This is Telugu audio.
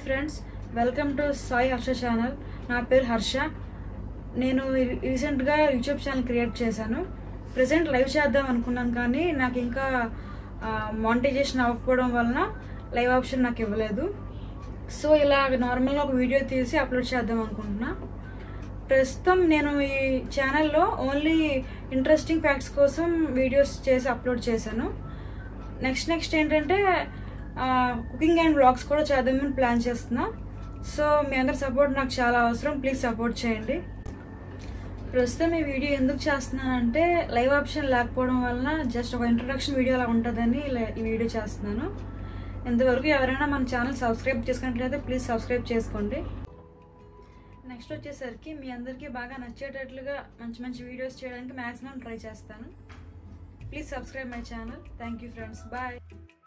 friends welcome to Sai Harsha channel నా పేరు హర్ష నేను రీ- రీసెంట్గా యూట్యూబ్ ఛానల్ క్రియేట్ చేశాను ప్రజెంట్ లైవ్ చేద్దాం అనుకున్నాను కానీ నాకు ఇంకా మానిటైజేషన్ అవ్వకపోవడం వలన లైవ్ ఆప్షన్ నాకు ఇవ్వలేదు సో ఇలా నార్మల్గా ఒక వీడియో తీసి అప్లోడ్ చేద్దాం అనుకుంటున్నా ప్రస్తుతం నేను ఈ ఛానల్లో ఓన్లీ ఇంట్రెస్టింగ్ ఫ్యాక్ట్స్ కోసం వీడియోస్ చేసి అప్లోడ్ చేశాను నెక్స్ట్ నెక్స్ట్ ఏంటంటే కుకింగ్ అండ్ బ్లాగ్స్ కూడా చేద్దామని ప్లాన్ చేస్తున్నా సో మీ అందరి సపోర్ట్ నాకు చాలా అవసరం ప్లీజ్ సపోర్ట్ చేయండి ప్రస్తుతం ఈ వీడియో ఎందుకు చేస్తున్నానంటే లైవ్ ఆప్షన్ లేకపోవడం వలన జస్ట్ ఒక ఇంట్రొడక్షన్ వీడియో అలా ఉంటుందని ఇలా ఈ వీడియో చేస్తున్నాను ఇంతవరకు ఎవరైనా మన ఛానల్ సబ్స్క్రైబ్ చేసుకున్నట్లయితే ప్లీజ్ సబ్స్క్రైబ్ చేసుకోండి నెక్స్ట్ వచ్చేసరికి మీ అందరికీ బాగా నచ్చేటట్లుగా మంచి మంచి వీడియోస్ చేయడానికి మ్యాక్సిమం ట్రై చేస్తాను please subscribe my channel thank you friends bye